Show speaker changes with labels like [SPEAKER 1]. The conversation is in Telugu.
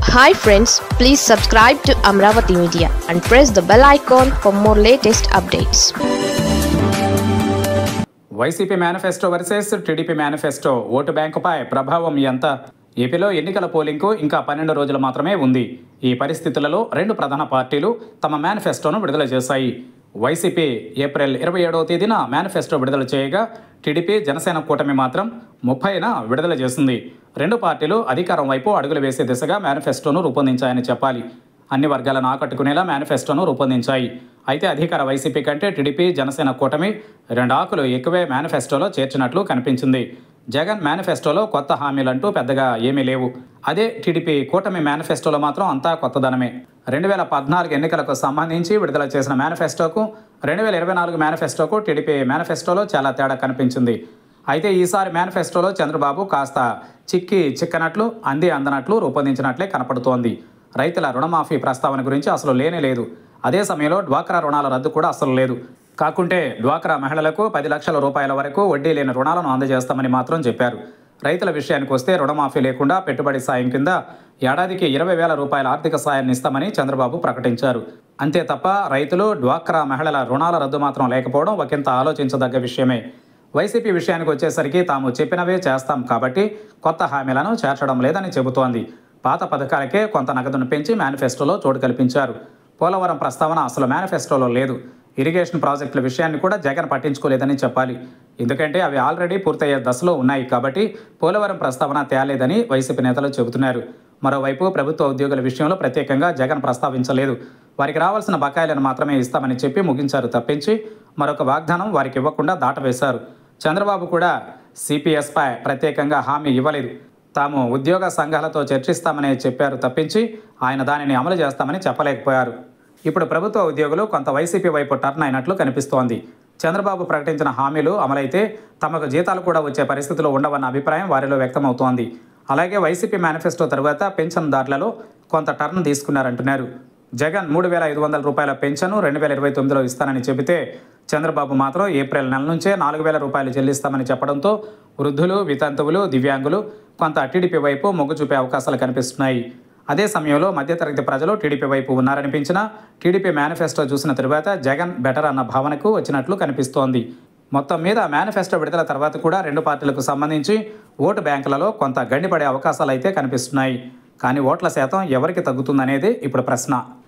[SPEAKER 1] hi friends please subscribe to Amaravati media and press the bell icon for more latest updates
[SPEAKER 2] YCP manifesto versus TDP manifesto vote బ్యాంకుపై ప్రభావం ఎంత ఏపీలో ఎన్నికల పోలింగ్కు ఇంకా పన్నెండు రోజులు మాత్రమే ఉంది ఈ పరిస్థితులలో రెండు ప్రధాన పార్టీలు తమ మేనిఫెస్టోను విడుదల చేశాయి వైసీపీ ఏప్రిల్ ఇరవై ఏడవ తేదీన మేనిఫెస్టో విడుదల చేయగా టీడీపీ జనసేన కూటమి మాత్రం ముప్పైన విడుదల చేసింది రెండు పార్టీలు అధికారం వైపు అడుగులు వేసే దిశగా మేనిఫెస్టోను రూపొందించాయని చెప్పాలి అన్ని వర్గాలను ఆకట్టుకునేలా మేనిఫెస్టోను రూపొందించాయి అయితే అధికార వైసీపీ కంటే టీడీపీ జనసేన కూటమి రెండు ఆకులు ఎక్కువే మేనిఫెస్టోలో చేర్చినట్లు కనిపించింది జగన్ మేనిఫెస్టోలో కొత్త హామీలంటూ పెద్దగా ఏమీ లేవు అదే టీడీపీ కూటమి మేనిఫెస్టోలో మాత్రం అంతా కొత్తదనమే రెండు వేల పద్నాలుగు ఎన్నికలకు సంబంధించి విడుదల చేసిన మేనిఫెస్టోకు రెండు వేల ఇరవై నాలుగు మేనిఫెస్టోకు టీడీపీ మేనిఫెస్టోలో చాలా తేడా కనిపించింది అయితే ఈసారి మేనిఫెస్టోలో చంద్రబాబు కాస్త చిక్కి చిక్కనట్లు అంది అందనట్లు రూపొందించినట్లే కనపడుతోంది రైతుల రుణమాఫీ ప్రస్తావన గురించి అసలు లేనే లేదు అదే సమయంలో డ్వాక్రా రుణాల రద్దు కూడా అసలు లేదు కాకుంటే డ్వాక్రా మహిళలకు పది లక్షల రూపాయల వరకు వడ్డీ లేని రుణాలను అందజేస్తామని మాత్రం చెప్పారు రైతుల విషయానికి వస్తే రుణమాఫీ లేకుండా పెట్టుబడి సాయం కింద ఏడాదికి ఇరవై వేల రూపాయల ఆర్థిక సాయాన్ని ఇస్తామని చంద్రబాబు ప్రకటించారు అంతే తప్ప రైతులు డ్వాక్రా మహిళల రుణాల రద్దు మాత్రం లేకపోవడం ఒకంత ఆలోచించదగ్గ విషయమే వైసీపీ విషయానికి వచ్చేసరికి తాము చెప్పినవే చేస్తాం కాబట్టి కొత్త హామీలను చేర్చడం లేదని చెబుతోంది పాత పథకాలకే కొంత నగదును పెంచి మేనిఫెస్టోలో చోటు కల్పించారు పోలవరం ప్రస్తావన అసలు మేనిఫెస్టోలో లేదు ఇరిగేషన్ ప్రాజెక్టుల విషయాన్ని కూడా జగన్ పట్టించుకోలేదని చెప్పాలి ఎందుకంటే అవి ఆల్రెడీ పూర్తయ్యే దశలో ఉన్నాయి కాబట్టి పోలవరం ప్రస్తావన తేలేదని వైసీపీ నేతలు చెబుతున్నారు మరోవైపు ప్రభుత్వ ఉద్యోగుల విషయంలో ప్రత్యేకంగా జగన్ ప్రస్తావించలేదు వారికి రావాల్సిన బకాయిలను మాత్రమే ఇస్తామని చెప్పి ముగించారు తప్పించి మరొక వాగ్దానం వారికి ఇవ్వకుండా దాటవేశారు చంద్రబాబు కూడా సిపిఎస్పై ప్రత్యేకంగా హామీ ఇవ్వలేదు తాము ఉద్యోగ సంఘాలతో చర్చిస్తామని చెప్పారు తప్పించి ఆయన దానిని అమలు చేస్తామని చెప్పలేకపోయారు ఇప్పుడు ప్రభుత్వ ఉద్యోగులు కొంత వైసీపీ వైపు టర్న్ అయినట్లు కనిపిస్తోంది చంద్రబాబు ప్రకటించిన హామీలు అమలైతే తమకు జీతాలు కూడా వచ్చే పరిస్థితులు ఉండవన్న అభిప్రాయం వారిలో వ్యక్తమవుతోంది అలాగే వైసీపీ మేనిఫెస్టో తరువాత పెన్షన్దారులలో కొంత టర్న్ తీసుకున్నారంటున్నారు జగన్ మూడు వేల ఐదు వందల రూపాయల పెన్షన్ రెండు వేల ఇరవై తొమ్మిదిలో ఇస్తానని చెబితే చంద్రబాబు మాత్రం ఏప్రిల్ నెల నుంచే నాలుగు వేల రూపాయలు చెల్లిస్తామని చెప్పడంతో వృద్ధులు వితంతువులు దివ్యాంగులు కొంత టీడీపీ వైపు మొగ్గు చూపే అవకాశాలు కనిపిస్తున్నాయి అదే సమయంలో మధ్యతరగతి ప్రజలు టీడీపీ వైపు ఉన్నారనిపించినా టీడీపీ మేనిఫెస్టో చూసిన తరువాత జగన్ బెటర్ అన్న భావనకు వచ్చినట్లు కనిపిస్తోంది మొత్తం మీద మేనిఫెస్టో విడుదల తర్వాత కూడా రెండు పార్టీలకు సంబంధించి ఓటు బ్యాంకులలో కొంత గండిపడే అవకాశాలు అయితే కనిపిస్తున్నాయి కానీ ఓట్ల శాతం ఎవరికి తగ్గుతుందనేది ఇప్పుడు ప్రశ్న